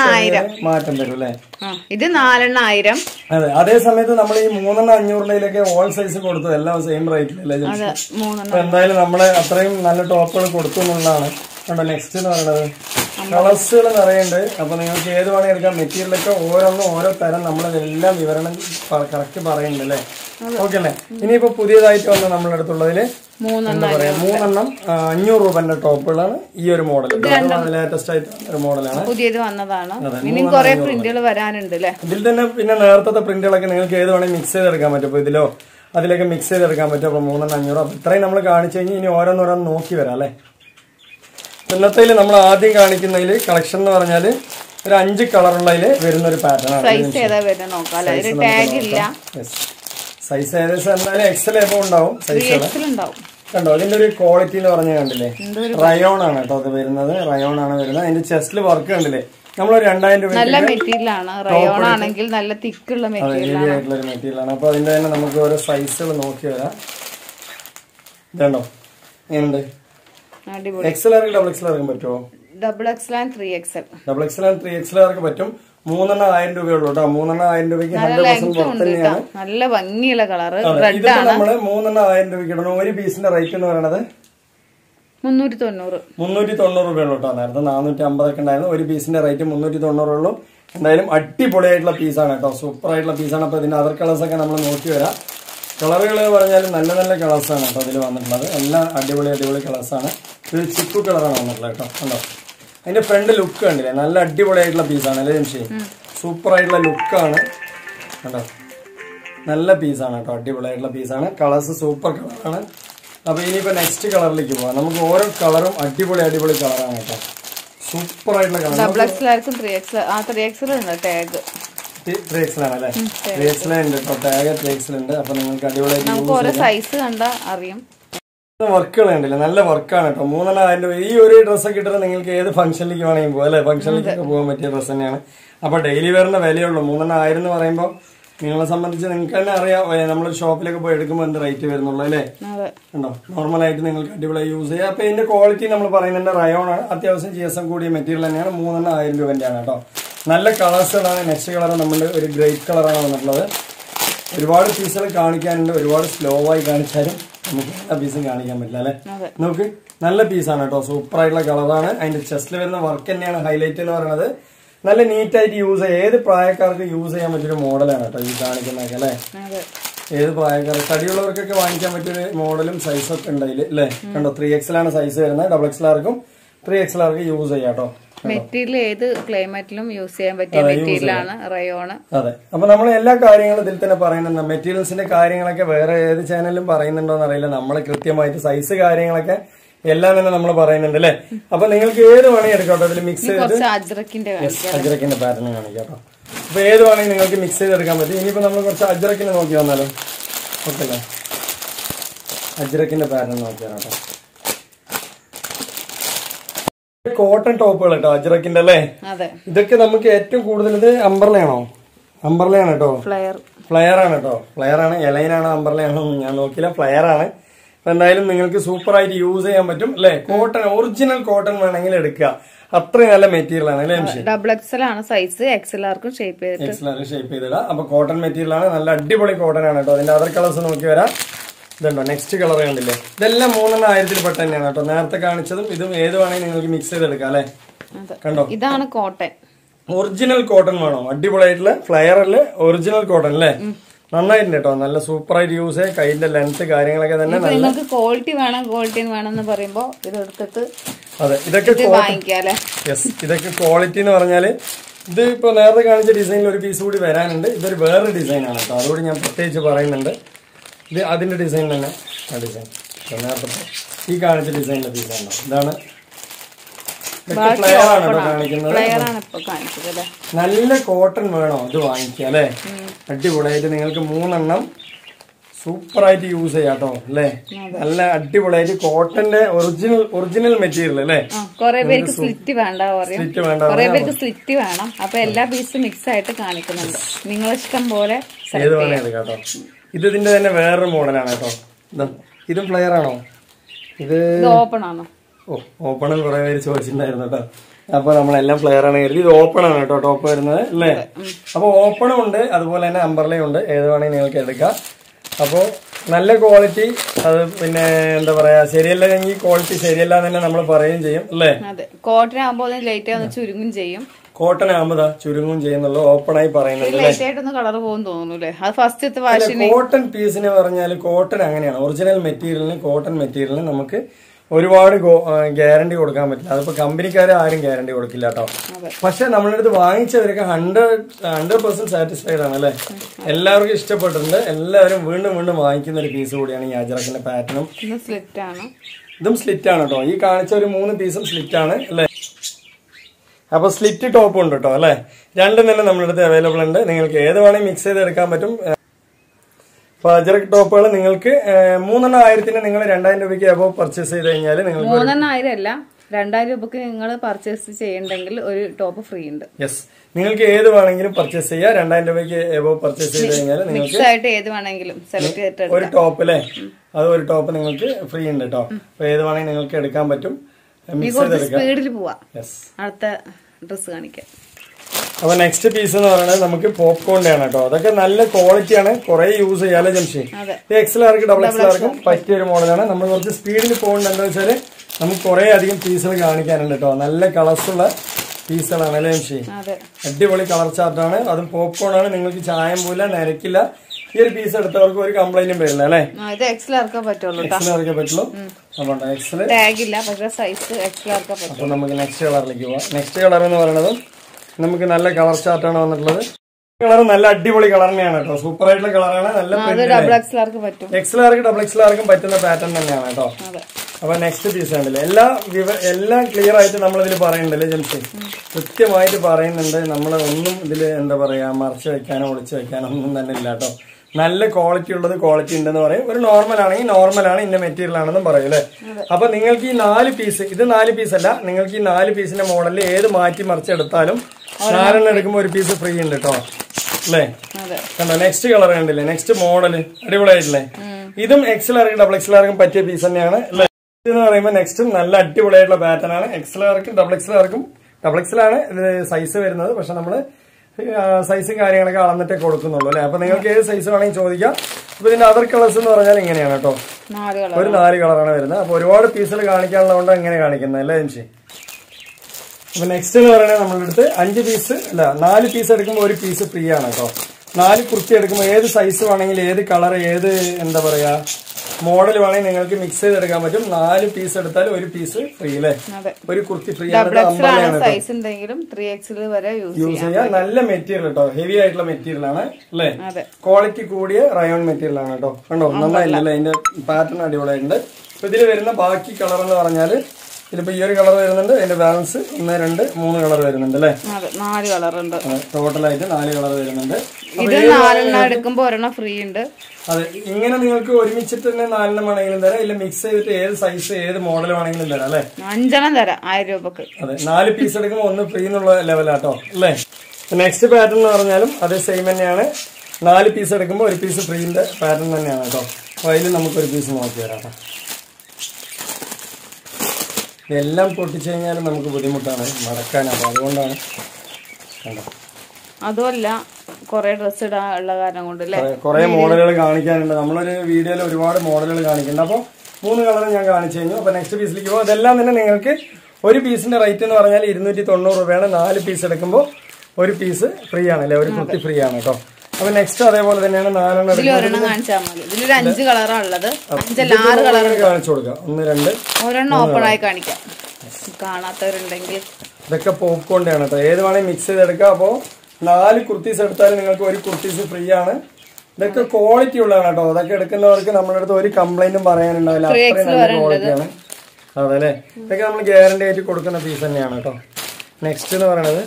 മാറ്റം വരും അല്ലേ ആ ഇത് നാലെണ്ണം ആയിരം അതെ അതേ സമയത്ത് നമ്മൾ ഈ മൂന്നെണ്ണം അഞ്ഞൂറിലേക്ക് ഓൾ സൈസ് കൊടുത്തു എല്ലാം സെയിം റേറ്റിലല്ലേ അത് മൂന്നെണ്ണം അപ്പൊ എന്തായാലും നമ്മള് അത്രയും നല്ല ടോപ്പുകൾ കൊടുത്തു എന്നുള്ളതാണ് കണ്ടോ നെക്സ്റ്റ് എന്ന് പറയുന്നത് കളേഴ്സുകൾ നിറയുണ്ട് അപ്പൊ നിങ്ങൾക്ക് ഏത് വേണമെങ്കിൽ എടുക്കാം മെറ്റീരിയലൊക്കെ ഓരോന്നും ഓരോ തരം നമ്മളെല്ലാം വിവരണം കറക്റ്റ് പറയുന്നുണ്ട് അല്ലേ ഓക്കെ അല്ലേ ഇനിയിപ്പോ പുതിയതായിട്ട് വന്ന നമ്മുടെ അടുത്തുള്ളതില് മൂന്നെണ്ണം എന്താ പറയാ മൂന്നെണ്ണം ആ, അഞ്ഞൂറ് രൂപന്റെ ടോപ്പുകളാണ് ഈ ഒരു മോഡൽ ലേറ്റസ്റ്റ് ആയിട്ട് വന്ന ഒരു മോഡലാണ് പുതിയത് വന്നതാണ് ഇനിയും കുറെ പ്രിന്റുകൾ വരാനുണ്ട് അല്ലെ ഇതിൽ തന്നെ പിന്നെ നേരത്തെ പ്രിന്റുകളൊക്കെ നിങ്ങൾക്ക് ഏത് വേണമെങ്കിൽ മിക്സ് ചെയ്തെടുക്കാൻ പറ്റും അപ്പൊ ഇതിലോ അതിലൊക്കെ മിക്സ് ചെയ്തെടുക്കാൻ പറ്റും അപ്പൊ മൂന്നെണ്ണം അഞ്ഞൂറ് അപ്പൊ ഇത്രയും നമ്മൾ കാണിച്ചു കഴിഞ്ഞാൽ ഇനി ഓരോന്നോരോന്ന് നോക്കി വരാം അല്ലേ ഇന്നത്തേല് നമ്മൾ ആദ്യം കാണിക്കുന്നതിൽ കളക്ഷൻ എന്ന് പറഞ്ഞാൽ ഒരു അഞ്ച് കളറുള്ളതിൽ വരുന്ന ഒരു പാറ്റേൺ ആണ് സൈസ് ഏതാ വരുന്നത് നോക്കാം അല്ലെ ഒരു ടാഗ് ഇല്ല സൈസ് ഏകദേശം എന്തായാലും എക്സൽ എബോ ഉണ്ടാവും ത്രീ സൈസുകൾ എക്സിൽ ഉണ്ടാവും കണ്ടോ അതിന്റെ ഒരു ക്വാളിറ്റി എന്ന് പറഞ്ഞ കണ്ടില്ലേ റയോൺ ആണ് കേട്ടോ അത് വരുന്നത് റയോൺ ആണ് വരുന്നത് അതിന്റെ ചെസ്റ്റിൽ വർക്ക് കണ്ടില്ലേ നമ്മൾ രണ്ടായിരം രൂപ നല്ല മെറ്റീരിയൽ ആണ് റയോൺ ആണെങ്കിൽ നല്ല തിക്കുള്ള മെറ്റീരിയൽ ഹെവി ആയിട്ടുള്ള ഒരു മെറ്റീരിയൽ ആണ് അപ്പൊ അതിന്റെ തന്നെ നമുക്ക് ഓരോ സൈസുകൾ നോക്കി വരാം ഇതുണ്ടോ എങ്ങനെയുണ്ട് അടിപൊളി എക്സൽ ആർക്ക് ഡബിൾ എക്സൽ ആർക്കും പറ്റുമോ double XL and three XL double XL and three XL ആർക്ക് പറ്റും മൂന്നെണ്ണം ആയിരം രൂപയുള്ളൂ കേട്ടോ മൂന്നെണ്ണം ആയിരം രൂപയ്ക്ക് നല്ല ഹൺഡ്രഡ് പെർസെന്റ് ലെങ്ത് വർത്ത് ഉണ്ട് തന്നെയാണ് കേട്ടോ നല്ല ഭംഗിയുള്ള കളറ് അതെ, റെഡ് ഇതിപ്പോ ആണ് നമ്മള് മൂന്നെണ്ണം ആയിരം രൂപയ്ക്ക് ഇടണം ഒരു പീസിന്റെ റേറ്റ് എന്ന് പറയുന്നത് മുന്നൂറ്റി തൊണ്ണൂറ് മുന്നൂറ്റി തൊണ്ണൂറ് രൂപയുള്ളൂ കേട്ടോ നേരത്തെ നാനൂറ്റി അമ്പതൊക്കെ ഉണ്ടായിരുന്നു ഒരു പീസിന്റെ റേറ്റ് മുന്നൂറ്റി തൊണ്ണൂറുള്ളൂ എന്തായാലും അടിപൊളിയായിട്ടുള്ള പീസാണ് കേട്ടോ സൂപ്പർ ആയിട്ടുള്ള പീസാണ് അപ്പൊ ഇതിന്റെ അതർ കളേഴ്സ് ഒക്കെ നമ്മൾ നോക്കി വരാം കളറുകൾ പറഞ്ഞാൽ നല്ല നല്ല കളേഴ്സ് ആണ് കേട്ടോ അതിൽ വന്നിട്ടുള്ളത് എല്ലാം അടിപൊളി അടിപൊളി കളേഴ്സ് ആണ് ഇത് ചിക്കു കളറാണ് വന്നിട്ടുള്ളത് കേട്ടോ കണ്ടോ അതിന്റെ ഫ്രണ്ട് ലുക്ക് കണ്ടില്ലേ നല്ല അടിപൊളിയായിട്ടുള്ള പീസാണ് അല്ലേ ജംഷി സൂപ്പർ ആയിട്ടുള്ള ലുക്കാണ് കണ്ടോ നല്ല പീസാണ് കേട്ടോ അടിപൊളിയായിട്ടുള്ള പീസാണ് കളേഴ്സ് സൂപ്പർ കളറാണ് അപ്പൊ ഇനിയിപ്പോ നെക്സ്റ്റ് കളറിലേക്ക് പോവാം നമുക്ക് ഓരോ കളറും അടിപൊളി അടിപൊളി കളറാണ് കേട്ടോ സൂപ്പർ ആയിട്ടുള്ള കളർ ഡബിൾ എക്സൽ ആയിരിക്കും ത്രീ എക്സൽ ആ ത്രീ എക്സൽ ഉണ്ട് ടാഗ് ത്രീ എക്സലാണ് അല്ലേ ത്രീ എക്സലുണ്ട് കേട്ടോ ടാഗ് ത്രീ എക്സലുണ്ട് അപ്പൊ നിങ്ങൾക്ക് അടിപൊളിയായിട്ട് നമുക്ക് ഓരോ സൈസ് കണ്ടാ അറിയും വർക്കുകൾ ഉണ്ടല്ലേ നല്ല വർക്കാണ് കേട്ടോ മൂന്നെണ്ണായിരം രൂപ ഈ ഒരു ഡ്രസ്സൊക്കെ ഇട്ടിട്ട് നിങ്ങൾക്ക് ഏത് ഫംഗ്ഷനിലേക്ക് വേണമെങ്കിൽ പോകാം അല്ലെ ഫംഗ്ഷനിലേക്കൊക്കെ പോകാൻ പറ്റിയ ഡ്രസ്സ് തന്നെയാണ് അപ്പൊ ഡെയിലി വെയറിന്റെ വിലയുള്ളൂ മൂന്നെണ്ണം ആയിരം എന്ന് പറയുമ്പോൾ നിങ്ങളെ സംബന്ധിച്ച് നിങ്ങൾക്ക് തന്നെ അറിയാം ഏ, നമ്മളൊരു ഷോപ്പിലൊക്കെ പോയി എടുക്കുമ്പോൾ എന്ത് റേറ്റ് വരുന്നുള്ളൂ അല്ലേ അതെ ഉണ്ടോ നോർമലായിട്ട് നിങ്ങൾക്ക് അടിപൊളിയായി യൂസ് ചെയ്യാം അപ്പൊ ഇതിന്റെ ക്വാളിറ്റി നമ്മൾ പറയുന്നുണ്ട് റയോൺ ആണ് അത്യാവശ്യം ജി എസ് എം കൂടിയ മെറ്റീരിയൽ തന്നെയാണ് മൂന്നെണ്ണം ആയിരം രൂപന്റെ ആണ് കേട്ടോ നല്ല കളേഴ്സുകളാണ് നെക്സ്റ്റ് കളർ നമ്മുടെ ഒരു ഗ്രേറ്റ് കളറാണ് വന്നിട്ടുള്ളത് ഒരുപാട് പീസുകൾ കാണിക്കാനുണ്ട് ഒരുപാട് സ്ലോ ആയി കാണിച്ചാലും നമുക്ക് എല്ലാ പീസും കാണിക്കാൻ പറ്റില്ല അല്ലെ അതെ. നോക്ക് നല്ല പീസാണ് കേട്ടോ സൂപ്പർ ആയിട്ടുള്ള കളറാണ് അതിന്റെ ചെസ്റ്റിൽ വരുന്ന വർക്ക് തന്നെയാണ് ഹൈലൈറ്റ് എന്ന് പറയുന്നത് നല്ല നീറ്റ് ആയിട്ട് യൂസ് ചെയ്യാം ഏത് പ്രായക്കാർക്ക് യൂസ് ചെയ്യാൻ പറ്റിയൊരു മോഡലാണ് കേട്ടോ ഈ കാണിക്കുന്നതൊക്കെ അല്ലേ അതെ ഏത് പ്രായക്കാർ തടിയുള്ളവർക്കൊക്കെ വാങ്ങിക്കാൻ പറ്റിയൊരു മോഡലും സൈസും ഒക്കെ ഉണ്ട് അതില് അല്ലേ കണ്ടോ ത്രീ എക്സലാണ് സൈസ് വരുന്നത് ഡബിൾ എക്സലാർക്കും ത്രീ എക്സലാർക്ക് യൂസ് ചെയ്യാം കേട്ടോ മെറ്റീരിയൽ ഏത് ക്ലൈമറ്റിലും യൂസ് ചെയ്യാൻ പറ്റിയ മെറ്റീരിയലാണ് റയോണ് അതെ അപ്പൊ നമ്മൾ എല്ലാ കാര്യങ്ങളും ഇതിൽ തന്നെ പറയുന്നുണ്ട് മെറ്റീരിയൽസിന്റെ കാര്യങ്ങളൊക്കെ വേറെ ഏത് ചാനലിലും പറയുന്നുണ്ടോ എന്നറിയില്ല നമ്മൾ കൃത്യമായിട്ട് സൈസ് കാര്യങ്ങളൊക്കെ എല്ലാം തന്നെ നമ്മൾ പറയുന്നുണ്ട് അല്ലേ അപ്പൊ നിങ്ങൾക്ക് ഏത് വേണമെങ്കിൽ എടുക്കാം കേട്ടോ ഇതിൽ മിക്സ് ചെയ്ത് കുറച്ച് അജ്രക്കിന്റെ അജ്രക്കിന്റെ പാറ്റേൺ കാണിക്കാം കേട്ടോ അപ്പൊ ഏത് വേണമെങ്കിൽ നിങ്ങൾക്ക് മിക്സ് ചെയ്തെടുക്കാൻ പറ്റും ഇനിയിപ്പോ നമ്മൾ കുറച്ച് അജ്രക്കിന് നോക്കി വന്നാലോ ഓക്കെ അല്ലേ അജ്രക്കിന്റെ പാറ്റേൺ നോക്കിയാൽ കേട്ടോ കോട്ടൺ ടോപ്പുകൾ കേട്ടോ അജ്രക്കിന്റെ അല്ലേ അതെ ഇതൊക്കെ നമുക്ക് ഏറ്റവും കൂടുതൽ ഇത് അമ്പർലയാണോ അമ്പർലയാണ് കേട്ടോ ഫ്ലെയർ ഫ്ലയർ ആണ് കേട്ടോ ഫ്ലയർ ആണ് എലൈനാണോ അമ്പർലയാണോ ഞാൻ നോക്കിയില്ല ഫ്ലയർ ആണ് അപ്പൊ എന്തായാലും നിങ്ങൾക്ക് സൂപ്പർ ആയിട്ട് യൂസ് ചെയ്യാൻ പറ്റും അല്ലെ കോട്ടൺ ഒറിജിനൽ കോട്ടൺ വേണമെങ്കിൽ എടുക്കുക അത്രയും നല്ല മെറ്റീരിയൽ ആണ് അല്ലേ മിഷി ഡബിൾ എക്സൽ ആണ് സൈസ് എക്സൽ ആർക്കും ഷേപ്പ് ചെയ്തിട്ട് എക്സലാറ് ഷേപ്പ് ചെയ്തിടാം അപ്പൊ കോട്ടൺ മെറ്റീരിയൽ ആണ് നല്ല അടിപൊളി കോട്ടൺ ആണ് കേട്ടോ അതിന്റെ അതർ കളേഴ്സ് നോക്കി വരാം ഇതുണ്ടോ നെക്സ്റ്റ് കളർ കണ്ടില്ലേ ഇതെല്ലാം മൂന്നെണ്ണം ആയിരത്തിൽ പെട്ട തന്നെയാണ് കേട്ടോ നേരത്തെ കാണിച്ചതും ഇതും ഏത് വേണമെങ്കിൽ നിങ്ങൾക്ക് മിക്സ് ചെയ്തെടുക്കാം അല്ലെ അതെ കണ്ടോ ഇതാണ് കോട്ടൺ ഒറിജിനൽ കോട്ടൺ വേണോ അടിപൊളിയായിട്ടുള്ള ഫ്ലയർ അല്ലേ ഒറിജിനൽ കോട്ടൺ അല്ലേ നന്നായിട്ടുണ്ട് കേട്ടോ നല്ല സൂപ്പർ ആയിട്ട് യൂസ് ചെയ്യാം കൈന്റെ ലെങ്ത് കാര്യങ്ങളൊക്കെ തന്നെ ഇപ്പൊ നിങ്ങൾക്ക് ക്വാളിറ്റി വേണം ക്വാളിറ്റി വേണം എന്ന് പറയുമ്പോ ഇത് എടുത്തിട്ട് അതെ ഇതൊക്കെ ഇത് വാങ്ങിക്കാം അല്ലെ യെസ് ഇതൊക്കെ ക്വാളിറ്റി എന്ന് പറഞ്ഞാല് ഇത് ഇപ്പൊ നേരത്തെ കാണിച്ച ഡിസൈനിൽ ഒരു പീസ് കൂടി വരാനുണ്ട് ഇതൊരു വേറൊരു ഡിസൈൻ ആണ് കേട്ടോ അതുകൂടി ഞാൻ പ്രത്യേകിച്ച് പറയുന്നുണ്ട് ഇത് അതിന്റെ ഡിസൈൻ തന്നെ ആ ഡിസൈൻ നേരത്തെ ഈ കാണിച്ച ഡിസൈനിലെ പീസാണ് ഇതാണ് ഇതൊക്കെ ഫ്ലെയർ ആണ് കേട്ടോ കാണിക്കുന്നത് ഫ്ലെയർ ആണ് ഇപ്പൊ കാണിച്ചത് അല്ലെ നല്ല കോട്ടൺ വേണോ ഇത് വാങ്ങിക്കുക അല്ലേ അടിപൊളിയായിട്ട് നിങ്ങൾക്ക് മൂന്നെണ്ണം സൂപ്പർ ആയിട്ട് യൂസ് ചെയ്യാം കേട്ടോ അല്ലേ നല്ല അടിപൊളിയായിട്ട് കോട്ടന്റെ ഒറിജിനൽ ഒറിജിനൽ മെറ്റീരിയൽ അല്ലേ കൊറേ പേർക്ക് സ്ലിറ്റ് വേണ്ട പറയും സ്ലിറ്റ് വേണ്ട കൊറേ പേർക്ക് സ്ലിറ്റ് വേണം അപ്പൊ എല്ലാ പീസും മിക്സ് ആയിട്ട് കാണിക്കുന്നുണ്ട് നിങ്ങളിഷ്ടം പോലെ ഏത് വേണേ എടുക്കാം കേട്ടോ ഇത് ഇതിന്റെ തന്നെ വേറൊരു മോഡലാണ് കേട്ടോ ഇതാ ഇതും ഫ്ലെയർ ആണോ ഇത് ഇത് ഓപ്പൺ ആണോ ഓ ഓപ്പൺ കുറെ പേര് ചോദിച്ചിട്ടുണ്ടായിരുന്നു കേട്ടോ അപ്പൊ നമ്മളെല്ലാം ഫ്ലെയർ ആണ് കരുതി ഇത് ഓപ്പൺ ആണ് കേട്ടോ ടോപ്പ് വരുന്നത് അല്ലേ അപ്പൊ ഓപ്പണും ഉണ്ട് അതുപോലെ തന്നെ അമ്പർലയും ഉണ്ട് ഏത് വേണമെങ്കിൽ നിങ്ങൾക്ക് എടുക്കാം അപ്പോ നല്ല ക്വാളിറ്റി അത് പിന്നെ എന്താ പറയാ ശരിയല്ലെങ്കിൽ ക്വാളിറ്റി ശരിയല്ല എന്ന് തന്നെ നമ്മൾ പറയുകയും ചെയ്യും അല്ലേ അതെ കോട്ടൺ ആകുമ്പോൾ ലൈറ്റ് ആവുന്ന ചുരുങ്ങും ചെയ്യും കോട്ടൺ ആകുമ്പോൾ ദാ ചുരുങ്ങും ചെയ്യുന്നുള്ളൂ ഓപ്പൺ ആയി പറയുന്നുണ്ട് ലൈറ്റ് ആയിട്ടൊന്ന് കളർ പോകും തോന്നുന്നു അല്ലേ അത് ഫസ്റ്റത്തെ വാഷിന് കോട്ടൺ പീസിന് പറഞ്ഞാൽ കോട്ടൺ അങ്ങനെയാണ് ഒറിജിനൽ മെറ്റീരിയലിന് കോട്ടൺ മെറ്റീരിയലിന് നമുക്ക് ഒരുപാട് ഗ്യാരണ്ടി കൊടുക്കാൻ പറ്റില്ല അതിപ്പോ കമ്പനിക്കാർ ആരും ഗ്യാരണ്ടി കൊടുക്കില്ല കേട്ടോ അതെ. പക്ഷെ നമ്മളുടെ അടുത്ത് വാങ്ങിച്ചവരൊക്കെ ഹൺഡ്രഡ് ഹൺഡ്രഡ് പെർസെന്റ് സാറ്റിസ്ഫൈഡ് ആണ് അല്ലെ എല്ലാവർക്കും ഇഷ്ടപ്പെട്ടിട്ടുണ്ട് എല്ലാവരും വീണ്ടും വീണ്ടും വാങ്ങിക്കുന്ന ഒരു പീസ് കൂടിയാണ് ഈ അജറക്കിന്റെ പാറ്റേണും ഇത് സ്ലിറ്റ് ആണ് ഇതും സ്ലിറ്റ് ആണ് കേട്ടോ ഈ കാണിച്ച ഒരു മൂന്ന് പീസും സ്ലിറ്റ് ആണ് അല്ലെ അപ്പൊ സ്ലിറ്റ് ടോപ്പ് ഉണ്ട് കേട്ടോ അല്ലെ രണ്ടും തന്നെ നമ്മുടെ അടുത്ത് അവൈലബിൾ ഉണ്ട് നിങ്ങൾക്ക് ഏത് വേണമെങ്കിൽ മിക്സ് ചെയ്ത് എടുക്കാൻ പറ്റും അപ്പൊ അജറക് ടോപ്പുകൾ നിങ്ങൾക്ക് ഏഹ്, മൂന്നെണ്ണം ആയിരത്തിന് നിങ്ങൾ രണ്ടായിരം രൂപയ്ക്ക് അബോ പർച്ചേസ് ചെയ്ത് കഴിഞ്ഞാൽ നിങ്ങൾക്ക് മൂന്നെണ്ണായിരം അല്ല രണ്ടായിരം രൂപക്ക് നിങ്ങൾ പർച്ചേസ് ചെയ്യണ്ടെങ്കിൽ ഒരു ടോപ്പ് ഫ്രീ ഉണ്ട് യെസ് നിങ്ങൾക്ക് ഏത് വേണമെങ്കിലും പർച്ചേസ് ചെയ്യാം രണ്ടായിരം രൂപയ്ക്ക് എബോ പർച്ചേസ് ചെയ്ത് കഴിഞ്ഞാൽ നിങ്ങൾക്ക് മിക്സ് ആയിട്ട് ഏത് വേണമെങ്കിലും സെലക്ട് ചെയ്തിട്ട് ഒരു ടോപ്പ് അല്ലേ അത് ഒരു ടോപ്പ് നിങ്ങൾക്ക് ഫ്രീ ഉണ്ട് കേട്ടോ അപ്പൊ ഏത് വേണമെങ്കിൽ നിങ്ങൾക്ക് എടുക്കാൻ പറ്റും ഈ മിക്സ് കുറച്ച് ചെയ്തെടുക്കാം സ്പീഡിൽ പോവാ യെസ് അടുത്ത ഡ്രസ് കാണിക്കാം അപ്പൊ നെക്സ്റ്റ് പീസ് എന്ന് പറയുന്നത് നമുക്ക് പോപ്കോണിന്റെ ആണ് കേട്ടോ അതൊക്കെ നല്ല ക്വാളിറ്റിയാണ് കുറെ യൂസ് ചെയ്യാലോ ജംഷി അതെ ഇത് എക്സൽ ആർക്ക് ഡബിൾ എക്സൽ ആർക്കും പറ്റിയ ഒരു മോഡലാണ് നമ്മൾ കുറച്ച് സ്പീഡിൽ പോകുന്നത് എന്താ വെച്ചാല് നമുക്ക് കുറെ അധികം പീസുകൾ കാണിക്കാനുണ്ട് കേട്ടോ നല്ല കളർസ് ഉള്ള പീസുകളാണ് അല്ലേ ജംഷി അതെ അടിപൊളി കളർ ചാർട്ടാണ് അതും പോപ്കോൺ ആണ് നിങ്ങൾക്ക് ചായം പോല നരക്കില്ല ഈ ഒരു പീസ് എടുത്തവർക്ക് ഒരു കംപ്ലൈന്റും വരില്ല അല്ലേ ആ, ഇത് എക്സൽ ഇറക്കാൻ പറ്റുള്ളൂ കേട്ടോ എക്സൽ ഇറക്കാൻ പറ്റുള്ളൂ അതുകൊണ്ട് എക്സൽ ടാഗ് ഇല്ല പക്ഷെ സൈസ് എക്സൽ ഇറക്കാൻ പറ്റും അപ്പൊ നമുക്ക് നെക്സ്റ്റ് കളറിലേക്ക് പോവാം നെക്സ്റ്റ് കളർ എന്ന് പറയുന്നത് നമുക്ക് നല്ല കളർ ചാർട്ടാണ് വന്നിട്ടുള്ളത് കളർ നല്ല അടിപൊളി കളർ തന്നെയാണ് കേട്ടോ സൂപ്പർ ആയിട്ടുള്ള കളറാണ് നല്ല അത് ഡബിൾ എക്സൽ ഇറക്കാൻ പറ്റും എക്സൽ ആർക്ക് ഡബിൾ എക്സൽ ആർക്കും പറ്റുന്ന പാറ്റേൺ തന്നെയാണ് കേട്ടോ അതെ അപ്പൊ നെക്സ്റ്റ് പീസ് ഉണ്ടല്ലേ എല്ലാ വിവ- എല്ലാം ക്ലിയർ ആയിട്ട് നമ്മൾ ഇതിൽ പറയുന്നുണ്ടല്ലേ ജംഷി കൃത്യമായിട്ട് പറയുന്നുണ്ട് നമ്മൾ ഒന്നും ഇതിൽ എന്താ പറയാ മറച്ചു വെക്കാനോ ഒളിച്ചു വെക്കാനോ ഒന്നും തന്നെ ഇല്ല കേട്ടോ നല്ല ക്വാളിറ്റി ഉള്ളത് ക്വാളിറ്റി ഉണ്ടെന്ന് പറയും ഒരു നോർമൽ ആണെങ്കിൽ നോർമൽ ആണ് ഇന്ന മെറ്റീരിയൽ ആണെന്നും പറയും അല്ലേ അപ്പൊ നിങ്ങൾക്ക് ഈ നാല് പീസ് ഇത് നാല് പീസ് അല്ല നിങ്ങൾക്ക് ഈ നാല് പീസിന്റെ മോഡലിൽ ഏത് മാറ്റി മറിച്ചെടുത്താലും നാലെണ്ണം എടുക്കുമ്പോൾ ഒരു പീസ് ഫ്രീ ഉണ്ട് കേട്ടോ അല്ലേ അതെ കണ്ടോ നെക്സ്റ്റ് കളർ കണ്ടില്ലേ നെക്സ്റ്റ് മോഡൽ അടിപൊളിയായിട്ടില്ലേ ഇതും എക്സൽ ആർക്കും ഡബിൾ എക്സൽ ആർക്കും പറ്റിയ പീസ് തന്നെയാണ് അല്ലേ എന്ന് പറയുമ്പോൾ നെക്സ്റ്റും നല്ല അടിപൊളിയായിട്ടുള്ള പാറ്റേൺ ആണ് എക്സൽ ആർക്കും ഡബിൾ എക്സൽ ആർക്കും ഡബിൾ എക്സൽ ആണ് ഇത് സൈസ് വരുന്നത് പക്ഷെ നമ്മള് സൈസും കാര്യങ്ങളൊക്കെ അളന്നിട്ടേ കൊടുക്കുന്നുള്ളൂ അല്ലെ അപ്പൊ നിങ്ങൾക്ക് ഏത് സൈസ് വേണമെങ്കിൽ ചോദിക്കാം അപ്പൊ ഇതിന്റെ അതർ കളേഴ്സ് എന്ന് പറഞ്ഞാൽ ഇങ്ങനെയാണ് കേട്ടോ നാല് കളർ ഒരു നാല് കളറാണ് വരുന്നത് അപ്പൊ ഒരുപാട് പീസുകൾ കാണിക്കാനുള്ളതുകൊണ്ട് ഇങ്ങനെ കാണിക്കുന്നത് അല്ലേ ജംഷി അപ്പൊ നെക്സ്റ്റ് എന്ന് പറയുന്നത് നമ്മളുടെ അടുത്ത് അഞ്ച് പീസ് അല്ല നാല് പീസ് എടുക്കുമ്പോൾ ഒരു പീസ് ഫ്രീ ആണ് കേട്ടോ നാല് കുർത്തി എടുക്കുമ്പോൾ ഏത് സൈസ് വേണമെങ്കിൽ ഏത് കളർ ഏത് എന്താ പറയാ മോഡൽ വേണമെങ്കിൽ നിങ്ങൾക്ക് മിക്സ് ചെയ്തെടുക്കാൻ പറ്റും നാല് പീസ് എടുത്താൽ ഒരു പീസ് ഫ്രീ അല്ലേ അതെ ഒരു കുർത്തി ഫ്രീ ഡബിൾ ആണ് എക്സിൽ ആണ് അമ്പതാണ് കേട്ടോ സൈസ് ഉണ്ടെങ്കിലും ത്രീ എക്സിൽ വരെ യൂസ് യൂസ് ചെയ്യാൻ നല്ല മെറ്റീരിയൽ കേട്ടോ ഹെവി ആയിട്ടുള്ള മെറ്റീരിയൽ ആണ് അല്ലേ അതെ ക്വാളിറ്റി കൂടിയ റയോൺ മെറ്റീരിയൽ ആണ് കേട്ടോ കണ്ടോ നന്നായില്ല അല്ലേ അതിന്റെ പാറ്റേൺ അടിപൊളിയായിട്ടുണ്ട് അപ്പൊ ഇതിൽ വരുന്ന ബാക്കി കളർ എന്ന് പറഞ്ഞാല് ഇതിലിപ്പോ ഈ ഒരു കളർ വരുന്നുണ്ട് അതിന്റെ ബാലൻസ് ഒന്ന് രണ്ട് മൂന്ന് കളർ വരുന്നുണ്ട് അല്ലേ അതെ നാല് കളർ ഉണ്ട് ടോട്ടലായിട്ട് നാല് കളർ വരുന്നുണ്ട് ഇത് നാലെണ്ണം എടുക്കുമ്പോ ഒരെണ്ണം ഫ്രീ ഉണ്ട് അതെ ഇങ്ങനെ നിങ്ങൾക്ക് ഒരുമിച്ചിട്ട് തന്നെ നാലെണ്ണം വേണമെങ്കിലും തരാം ഇല്ല മിക്സ് ചെയ്തിട്ട് ഏത് സൈസ് ഏത് മോഡൽ വേണമെങ്കിലും തരാം അല്ലേ അഞ്ചെണ്ണം തരാം ആയിരം രൂപക്ക് അതെ നാല് പീസ് എടുക്കുമ്പോൾ ഒന്ന് ഫ്രീ എന്നുള്ള ലെവലാട്ടോ അല്ലേ നെക്സ്റ്റ് പാറ്റേൺ എന്ന് പറഞ്ഞാലും അത് സെയിം തന്നെയാണ് നാല് പീസ് എടുക്കുമ്പോൾ ഒരു പീസ് ഫ്രീന്റെ പാറ്റേൺ തന്നെയാണ് കേട്ടോ അപ്പോൾ അതിൽ നമുക്ക് ഒരു പീസ് നോക്കി തരാം കേട്ടോ ഇതെല്ലാം പൊട്ടിച്ചു കഴിഞ്ഞാൽ നമുക്ക് ബുദ്ധിമുട്ടാണ് മടക്കാൻ അപ്പോൾ അതുകൊണ്ടാണ് കണ്ടോ അതുമല്ല കൊറേ ഡ്രസ് ഇടാൻ ഉള്ള കാരണം കൊണ്ട് അല്ലേ കുറെ മോഡലുകൾ കാണിക്കാനുണ്ട് നമ്മളൊരു വീഡിയോയിൽ ഒരുപാട് മോഡലുകൾ കാണിക്കുന്നുണ്ട് അപ്പോൾ മൂന്ന് കളർ ഞാൻ കാണിച്ചു കഴിഞ്ഞു അപ്പോൾ നെക്സ്റ്റ് പീസിലേക്ക് പോകും അതെല്ലാം തന്നെ നിങ്ങൾക്ക് ഒരു പീസിന്റെ റേറ്റ് എന്ന് പറഞ്ഞാൽ ഇരുന്നൂറ്റി തൊണ്ണൂറ് രൂപയാണ് നാല് പീസ് എടുക്കുമ്പോൾ ഒരു പീസ് ഫ്രീ ആണ് അല്ലേ ഒരു കുർത്തി ഫ്രീ ആണ് കേട്ടോ അപ്പോൾ നെക്സ്റ്റ് അതേപോലെ തന്നെയാണ് നാലെണ്ണം ഇതിൽ ഒരെണ്ണം കാണിച്ചാൽ മതി ഇതിലൊരു അഞ്ച് കളറാണ് ഉള്ളത് അഞ്ചല്ല ആറ് കളർ എടുക്കുമ്പോൾ കാണിച്ചു കൊടുക്കാം ഒന്ന് രണ്ട് ഒരെണ്ണം ഓപ്പൺ ആയി കാണിക്കാം കാണാത്തവരുണ്ടെങ്കിൽ ഇതൊക്കെ പോപ്കോണിന്റെ ആണ് കേട്ടോ ഏത് വേണമെങ്കിൽ മിക്സ് ചെയ്തെടുക്കാം അപ്പോൾ നാല് കുർത്തീസ് എടുത്താൽ നിങ്ങൾക്ക് ഒരു കുർത്തീസ് ഫ്രീ ആണ് ഇതൊക്കെ ക്വാളിറ്റി ഉള്ളതാണ് കേട്ടോ അതൊക്കെ എടുക്കുന്നവർക്ക് നമ്മുടെ അടുത്ത് ഒരു കംപ്ലൈന്റും പറയാനുണ്ടാവില്ല അത്രയും നല്ല ക്വാളിറ്റിയാണ് അതെ അല്ലേ ഇതൊക്കെ നമ്മൾ ഗ്യാരണ്ടി ആയിട്ട് കൊടുക്കുന്ന പീസ് തന്നെയാണ് കേട്ടോ നെക്സ്റ്റ് എന്ന് പറയുന്നത്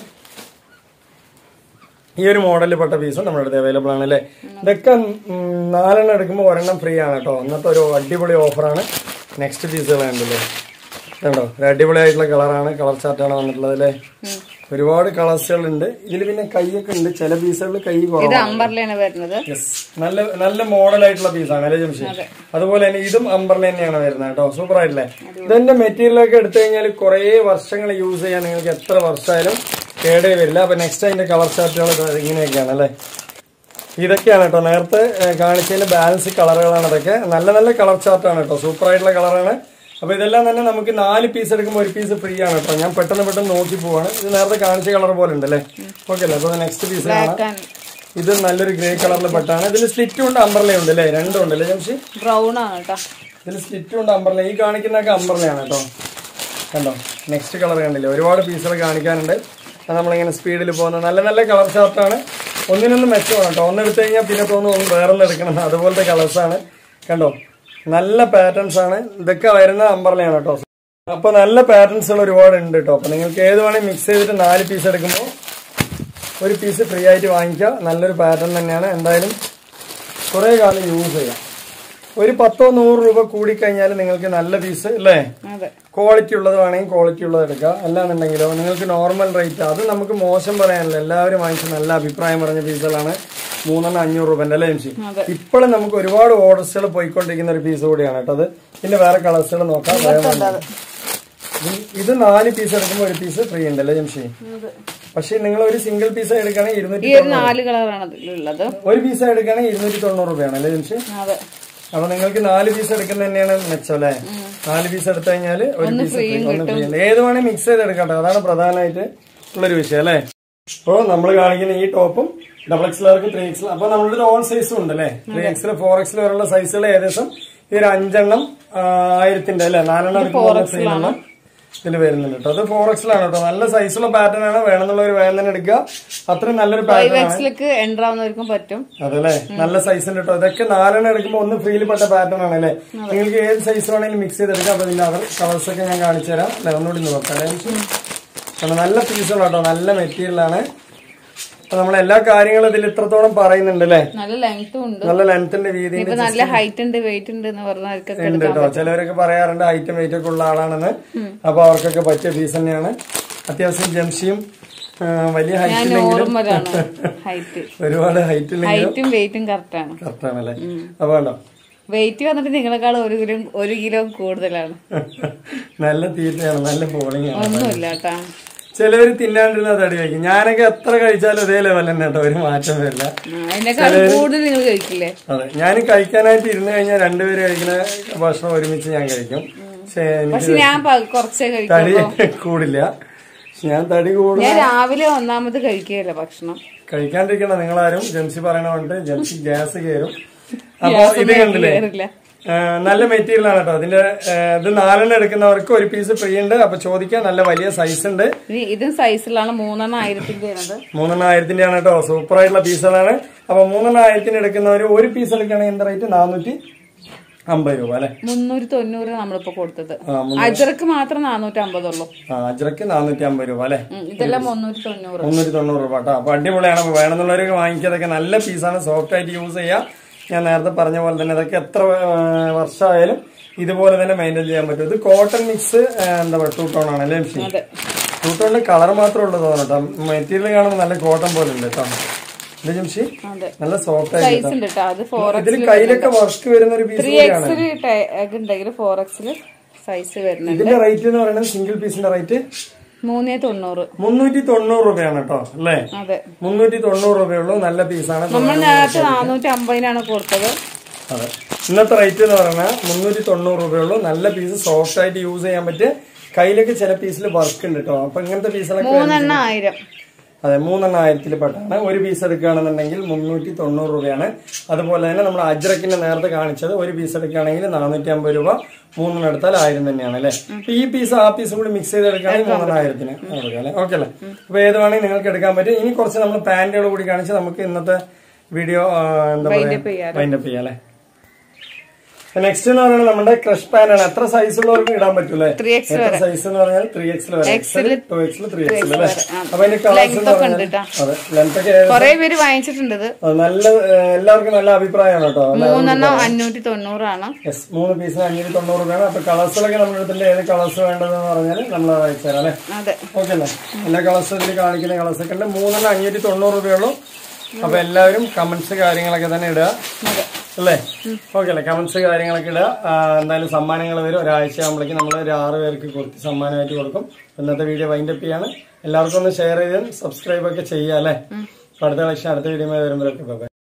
ഈ ഒരു മോഡലിൽ പെട്ട പീസും നമ്മുടെ അടുത്ത് അവൈലബിൾ ആണ് അല്ലേ ഇതൊക്കെ ഉം, നാലെണ്ണം എടുക്കുമ്പോൾ ഒരെണ്ണം ഫ്രീ ആണ് കേട്ടോ അന്നത്തെ ഒരു അടിപൊളി ഓഫറാണ് നെക്സ്റ്റ് പീസുകൾ ഉണ്ടല്ലേ കണ്ടോ ഒരു അടിപൊളി ആയിട്ടുള്ള കളറാണ് കളർ ചാർട്ടാണ് വന്നിട്ടുള്ളത് അല്ലേ ഒരുപാട് കളേഴ്സുകൾ ഉണ്ട് ഇതിൽ പിന്നെ കൈയൊക്കെ ഉണ്ട് ചില പീസുകളിൽ കൈ ഇത് കുറവാണ് അമ്പർലയാണ് വരുന്നത് Yes. നല്ല നല്ല മോഡൽ ആയിട്ടുള്ള പീസാണ് അല്ലേ ജംഷി അതുപോലെ തന്നെ ഇതും അമ്പർല തന്നെയാണ് വരുന്നത് കേട്ടോ സൂപ്പർ ആയിട്ടില്ലേ ഇതിന്റെ മെറ്റീരിയൽ ഒക്കെ എടുത്തു കഴിഞ്ഞാൽ കുറെ വർഷങ്ങൾ യൂസ് ചെയ്യാൻ നിങ്ങൾക്ക് എത്ര വർഷമായാലും കേടേ വരില്ല അപ്പൊ നെക്സ്റ്റ് അതിന്റെ കളർ ചാർട്ടുകൾ ഇങ്ങനെയൊക്കെയാണ് അല്ലേ ഇതൊക്കെയാണ് കേട്ടോ നേരത്തെ ഏഹ്, കാണിച്ചതിന്റെ ബാലൻസ് കളറുകളാണ് ഇതൊക്കെ നല്ല നല്ല കളർ ചാർട്ടാണ് കേട്ടോ സൂപ്പർ ആയിട്ടുള്ള കളറാണ് അപ്പൊ ഇതെല്ലാം തന്നെ നമുക്ക് നാല് പീസ് എടുക്കുമ്പോൾ ഒരു പീസ് ഫ്രീ ആണ് കേട്ടോ ഞാൻ പെട്ടെന്ന് പെട്ടെന്ന് നോക്കി പോവാണ് ഇത് നേരത്തെ കാണിച്ച കളർ പോലെ ഉണ്ട് അല്ലേ ഓക്കെ അല്ലേ അപ്പൊ നെക്സ്റ്റ് പീസ് കാണാം ഇത് നല്ലൊരു ഗ്രേ കളറിൽ പെട്ടാണ് ഇതിൽ സ്ലിറ്റും ഉണ്ട് അമ്പർലയും ഉണ്ട് അല്ലേ രണ്ടും ഉണ്ട് അല്ലേ ജംഷി ബ്രൗൺ ആണ് കേട്ടോ ഇതിൽ സ്ലിറ്റും ഉണ്ട് അമ്പർല ഈ കാണിക്കുന്നതൊക്കെ അമ്പർലയാണ് കേട്ടോ കണ്ടോ നെക്സ്റ്റ് കളർ കണ്ടില്ലേ ഒരുപാട് പീസുകൾ കാണിക്കാനുണ്ട് അത് നമ്മളിങ്ങനെ സ്പീഡിൽ പോകുന്ന നല്ല നല്ല കളർ ചാർട്ടാണ് ഒന്നിനൊന്ന് മെച്ചമാണ് കേട്ടോ ഒന്നെടുത്ത് കഴിഞ്ഞാൽ പിന്നെ തോന്നുന്നു ഒന്ന് വേറൊന്ന് എടുക്കണം അതുപോലത്തെ കളേഴ്സാണ് കണ്ടോ നല്ല പാറ്റേൺസ് ആണ് ഇതൊക്കെ വരുന്ന അമ്പർലയാണ് കേട്ടോ അപ്പൊ നല്ല പാറ്റേൺസുകൾ ഒരുപാട് ഉണ്ട് കേട്ടോ അപ്പൊ നിങ്ങൾക്ക് ഏത് വേണമെങ്കിൽ മിക്സ് ചെയ്തിട്ട് നാല് പീസ് എടുക്കുമ്പോൾ ഒരു പീസ് ഫ്രീ ആയിട്ട് വാങ്ങിക്കുക നല്ലൊരു പാറ്റേൺ തന്നെയാണ് എന്തായാലും കുറേ കാലം യൂസ് ചെയ്യാം ഒരു പത്തോ നൂറ് രൂപ കൂടിക്കഴിഞ്ഞാൽ നിങ്ങൾക്ക് നല്ല പീസ് അല്ലേ അതെ ക്വാളിറ്റി ഉള്ളത് വേണമെങ്കിൽ ക്വാളിറ്റി ഉള്ളത് എടുക്കുക അല്ലാന്നുണ്ടെങ്കിലോ നിങ്ങൾക്ക് നോർമൽ റേറ്റ് അത് നമുക്ക് മോശം പറയാനില്ല എല്ലാവരും വാങ്ങിച്ച് നല്ല അഭിപ്രായം പറഞ്ഞ പീസുകളാണ് മൂന്നെണ്ണം അഞ്ഞൂറ് രൂപന്റെ അല്ലേ എംസി അതെ. ഇപ്പോഴും നമുക്ക് ഒരുപാട് ഓർഡേഴ്സുകൾ പോയിക്കൊണ്ടിരിക്കുന്ന ഒരു പീസ് കൂടിയാണ് കേട്ടോ അത് പിന്നെ വേറെ കളേഴ്സുകൾ നോക്കാം വേറെ അത് ഇത് ഇത് നാല് പീസ് എടുക്കുമ്പോൾ ഒരു പീസ് ഫ്രീ ഉണ്ട് അല്ലേ ജംഷി പക്ഷെ നിങ്ങൾ ഒരു സിംഗിൾ പീസ് എടുക്കുകയാണെങ്കിൽ ഇരുന്നൂറ്റി ഈ ഒരു നാല് കളറാണ് ഇതിലുള്ളത് ഒരു പീസ് എടുക്കുകയാണെങ്കിൽ ഇരുന്നൂറ്റി തൊണ്ണൂറ് രൂപയാണ് അല്ലേ ജംഷി അതെ അപ്പൊ നിങ്ങൾക്ക് നാല് പീസ് എടുക്കുന്ന തന്നെയാണ് മെച്ചം അല്ലേ നാല് പീസ് എടുത്തു കഴിഞ്ഞാൽ ഒരു പീസ് ഫ്രീ ഒന്ന് ഫ്രീ ഉണ്ട് ഏത് വേണേ മിക്സ് ചെയ്ത് എടുക്കട്ടെ അതാണ് പ്രധാനമായിട്ട് ഉള്ളൊരു വിഷയം അല്ലേ അപ്പോ നമ്മൾ കാണിക്കുന്ന ഈ ടോപ്പും ഡബിൾ എക്സിലാർക്ക് ത്രീ എക്സിൽ അപ്പൊ നമ്മളുടെ ഓൺ സൈസും ഉണ്ട് അല്ലേ ത്രീ എക്സിൽ ഫോർ എക്സിൽ വരെയുള്ള സൈസുകൾ ഏകദേശം ഈ ഒരു അഞ്ചെണ്ണം ആ, ആയിരത്തിന്റെ അല്ലെ നാലെണ്ണം എടുക്കുമ്പോൾ ഫ്രീ എണ്ണം ഇതിൽ വരുന്നുണ്ട് കേട്ടോ അത് ഫോർ എക്സിലാണ് കേട്ടോ നല്ല സൈസുള്ള പാറ്റേൺ ആണ് വേണമെന്നുള്ളവർ വേഗം തന്നെ എടുക്കുക അത്രയും നല്ലൊരു പാറ്റേൺ ആണ് എക്സിലേക്ക് എൻ്റർ ആവുന്നവർക്കും പറ്റും അതല്ലേ നല്ല സൈസ് ഉണ്ട് കേട്ടോ ഇതൊക്കെ നാലെണ്ണം എടുക്കുമ്പോൾ ഒന്ന് ഫ്രീയിൽ പെട്ട പാറ്റേൺ ആണ് അല്ലേ നിങ്ങൾക്ക് ഏത് സൈസ് വേണമെങ്കിലും മിക്സ് ചെയ്തെടുക്കാം അപ്പൊ ഇതിന്റെ അവർ കളേഴ്സ് ഒക്കെ ഞാൻ കാണിച്ചു തരാം അല്ലെ ഒന്നുകൂടി ഒന്ന് നോക്കാം അല്ലേ? കാരണം നല്ല പീസുകൾ കേട്ടോ നല്ല മെറ്റീരിയൽ ആണ് അപ്പൊ നമ്മൾ എല്ലാ കാര്യങ്ങളും ഇതിൽ ഇത്രത്തോളം പറയുന്നുണ്ട് അല്ലേ നല്ല ലെങ്ത്തും ഉണ്ട് നല്ല ലെങ്ത്തിന്റെ വീതി ഇപ്പൊ നല്ല ഹൈറ്റ് ഉണ്ട് വെയിറ്റ് ഉണ്ട് എന്ന് പറഞ്ഞവർക്കൊക്കെ ഉണ്ട് കേട്ടോ ചിലവരൊക്കെ പറയാറുണ്ട് ഐറ്റം വെയിറ്റ് ഒക്കെ ഉള്ള ആളാണെന്ന് അപ്പൊ അവർക്കൊക്കെ പറ്റിയ പീസ് തന്നെയാണ് അത്യാവശ്യം ജംഷിയും ആ, വലിയ ഹൈറ്റ് ഞാൻ ഇല്ലെങ്കിലും നോർമലാണ് ഹൈറ്റ് ഒരുപാട് ഹൈറ്റ് ഇല്ലെങ്കിലും ഹൈറ്റും വെയിറ്റും കറക്റ്റാണ് കറക്റ്റാണല്ലേ അപ്പൊ വേണ്ടോ വെയിറ്റ് വന്നിട്ട് നിങ്ങളെക്കാൾ ഒരു കിലോ ഒരു കിലോ കൂടുതലാണ് നല്ല തീറ്റയാണ് നല്ല പോളിംഗ് ആണ് ഒന്നുമില്ല കേട്ടാ ചിലവര് തിന്നാണ്ടിരുന്ന തടി കഴിക്കും ഞാനൊക്കെ എത്ര കഴിച്ചാലും ഇതേ ലെവൽ തന്നെ കേട്ടോ ഒരു മാറ്റം വരില്ല അതിനേക്കാൾ കൂടുതൽ നിങ്ങൾ കഴിക്കില്ലേ അതെ ഞാൻ കഴിക്കാനായിട്ട് ഇരുന്ന് കഴിഞ്ഞാൽ രണ്ടുപേര് കഴിക്കുന്ന ഭക്ഷണം ഒരുമിച്ച് ഞാൻ കഴിക്കും പക്ഷേ എനിക്ക് പക്ഷെ ഞാൻ പ- കുറച്ചേ തടി കഴിക്കുള്ളൂ കൂടില്ല പക്ഷെ ഞാൻ തടി കൂടും ഞാൻ രാവിലെ ഒന്നാമത് കഴിക്കുകയല്ല ഭക്ഷണം കഴിക്കാണ്ടിരിക്കണം നിങ്ങളാരും ജംസി പറയണമുണ്ട് ജംസി ഗ്യാസ് കയറും അപ്പൊ ഇത് കണ്ടില്ലേ കേറില്ല ആ, നല്ല മെറ്റീരിയൽ ആണ് കേട്ടോ അതിന്റെ ആ, ഇത് നാലെണ്ണം എടുക്കുന്നവർക്ക് ഒരു പീസ് ഫ്രീ ഉണ്ട് അപ്പൊ ചോദിക്കാൻ നല്ല വലിയ സൈസ് ഉണ്ട് ഇനി ഇതും സൈസിലാണ് മൂന്നെണ്ണം ആയിരത്തിന്റെ ആണത് മൂന്നെണ്ണം ആയിരത്തിന്റെ ആണ് കേട്ടോ സൂപ്പർ ആയിട്ടുള്ള പീസുകളാണ് അപ്പൊ മൂന്നെണ്ണം ആയിരത്തിന് എടുക്കുന്നവർ ഒരു പീസ് എടുക്കുകയാണെങ്കിൽ എന്താ റേറ്റ് നാനൂറ്റി അമ്പത് രൂപ അല്ലെ മുന്നൂറ്റി തൊണ്ണൂറ് നമ്മളിപ്പോ കൊടുത്തത് ആ, അജർക്ക് മാത്രം നാനൂറ്റി അമ്പതുള്ളൂ ആ അജ്രക്ക് നാനൂറ്റി അമ്പത് രൂപ അല്ലെ ഉം, ഇതെല്ലാം മുന്നൂറ്റി തൊണ്ണൂറ് മുന്നൂറ്റി തൊണ്ണൂറ് രൂപ കേട്ടോ അപ്പൊ അടിപൊളിയാണ് അപ്പൊ വേണമെന്നുള്ളവരൊക്കെ വാങ്ങിക്കാതൊക്കെ നല്ല പീസാണ് സോഫ്റ്റ് ആയിട്ട് യൂസ് ചെയ്യാം ഞാൻ നേരത്തെ പറഞ്ഞ പോലെ തന്നെ ഇതൊക്കെ എത്ര ആ, വർഷമായാലും ഇതുപോലെ തന്നെ മെയിൻറ്റെയിൻ ചെയ്യാൻ പറ്റും ഇത് കോട്ടൺ മിക്സ് എന്താ പറയുക ടൂ ടോൺ ആണ് അല്ലേ മിഷീൻ അതെ ടൂ ടോണിന്റെ കളർ മാത്രമേ ഉള്ളൂ തോന്നുന്നു കേട്ടോ മെറ്റീരിയൽ കാണുമ്പോൾ നല്ല കോട്ടൺ പോലെ ഉണ്ട് കേട്ടോ അല്ലേ ജംഷി അതെ നല്ല സോഫ്റ്റ് ആയിട്ട് സൈസ് ഉണ്ട് കേട്ടോ അത് ഫോർ ഇതിൽ കയ്യിലൊക്കെ വർക്ക് വരുന്ന ഒരു പീസ് ത്രീ കൂടിയാണ് എക്സിൽ ഉണ്ടെങ്കിൽ ഫോർ എക്സിൽ സൈസ് വരുന്നുണ്ട് ഇതിന്റെ റേറ്റ് എന്ന് പറയുന്നത് സിംഗിൾ പീസിന്റെ റേറ്റ് മൂന്നേ തൊണ്ണൂറ് മുന്നൂറ്റി തൊണ്ണൂറ് രൂപയാണ് കേട്ടോ അല്ലേ അതെ മുന്നൂറ്റി തൊണ്ണൂറ് രൂപയുള്ളൂ നല്ല പീസാണ് നമ്മൾ നേരത്തെ നാനൂറ്റി അമ്പതിനാണ് കൊടുത്തത് അതെ ഇന്നത്തെ റേറ്റ് എന്ന് പറഞ്ഞാൽ മുന്നൂറ്റി തൊണ്ണൂറ് രൂപയുള്ളൂ നല്ല പീസ് സോഫ്റ്റ് ആയിട്ട് യൂസ് ചെയ്യാൻ പറ്റും കയ്യിലൊക്കെ ചില പീസിൽ വർക്ക് ഉണ്ട് കേട്ടോ അപ്പൊ ഇങ്ങനത്തെ പീസുകളൊക്കെ മൂന്നെണ്ണം ആയിരം അതെ മൂന്നെണ്ണം ആയിരത്തിൽ പെട്ടാണ് ഒരു പീസ് എടുക്കുകയാണെന്നുണ്ടെങ്കിൽ മുന്നൂറ്റി തൊണ്ണൂറ് രൂപയാണ് അതുപോലെ തന്നെ നമ്മൾ അജ്രക്കിന്റെ നേരത്തെ കാണിച്ചത് ഒരു പീസ് എടുക്കുകയാണെങ്കിൽ നാനൂറ്റി അമ്പത് രൂപ മൂന്നെണ്ണം എടുത്താൽ ആയിരം തന്നെയാണ് അല്ലേ അപ്പൊ ഈ പീസ് ആ പീസും കൂടി മിക്സ് ചെയ്ത് എടുക്കുകയാണെങ്കിൽ മൂന്നെണ്ണം ആയിരത്തിന് കൊടുക്കാം അല്ലേ ഓക്കെ അല്ലേ അപ്പൊ ഏത് വേണമെങ്കിൽ നിങ്ങൾക്ക് എടുക്കാൻ പറ്റും ഇനി കുറച്ച് നമ്മൾ പാന്റുകൾ കൂടി കാണിച്ച് നമുക്ക് ഇന്നത്തെ വീഡിയോ എന്താ Wind up പറയാ ചെയ്യാലോ. വൈൻഡപ്പ് ചെയ്യാം അല്ലേ നെക്സ്റ്റ് എന്ന് പറയുന്നത് നമ്മുടെ ക്രഷ് പാൻ ആണ് എത്ര സൈസ് ഉള്ളവർക്ക് ഇടാൻ പറ്റൂലേ 3X എത്ര സൈസ് എന്ന് പറഞ്ഞാൽ ത്രീ എക്സിൽ വരെ എക്സൽ ടു എക്സിൽ ത്രീ എക്സിൽ അല്ലേ ആ. അപ്പൊ അതിന്റെ കളേഴ്സ് Length എന്ന് ഒക്കെ ഉണ്ട് പറഞ്ഞാൽ ട്ടാ. അതെ ലെങ്ത് ഒക്കെ ഏകദേശം കൊറേ പേര് വാങ്ങിച്ചിട്ടുണ്ട് ഇത് അത് നല്ല ഏഹ്, എല്ലാവർക്കും നല്ല അഭിപ്രായമാണ് കേട്ടോ മൂന്നെണ്ണം അഞ്ഞൂറ്റി തൊണ്ണൂറാണ് യെസ് മൂന്ന് പീസിന് അഞ്ഞൂറ്റി തൊണ്ണൂറ് രൂപയാണ് അപ്പൊ കളേഴ്സിലൊക്കെ നമ്മുടെ അടുത്തിന്റെ ഏത് കളേഴ്സ് വേണ്ടതെന്ന് പറഞ്ഞാൽ നമ്മൾ അയച്ചു തരാം അല്ലേ അതെ ഓക്കെ അല്ലേ എല്ലാ കളേഴ്സ് ഇതിൽ കാണിക്കുന്ന കളേഴ്സ് ഒക്കെ ഉണ്ട് മൂന്നെണ്ണം അഞ്ഞൂറ്റി തൊണ്ണൂറ് രൂപയുള്ളൂ അപ്പൊ എല്ലാവരും കമന്റ്സ് കാര്യങ്ങളൊക്കെ തന്നെ ഇടുക അതെ അല്ലേ ഓക്കെ അല്ലേ കമന്റ്സ് കാര്യങ്ങളൊക്കെ ഇടുക ആ, എന്തായാലും സമ്മാനങ്ങൾ വരും ഒരാഴ്ച ആകുമ്പോഴേക്കും നമ്മൾ ഒരു ആറ് പേർക്ക് കൊടുത്ത് സമ്മാനമായിട്ട് കൊടുക്കും ഇന്നത്തെ വീഡിയോ വൈൻഡപ്പ് ചെയ്യാണ് എല്ലാവർക്കും ഒന്ന് ഷെയർ ചെയ്ത് സബ്സ്ക്രൈബ് ഒക്കെ ചെയ്യുക അല്ലേ അപ്പൊ അടുത്ത കളക്ഷൻ അടുത്ത വീഡിയോ വരുമ്പോഴൊക്കെ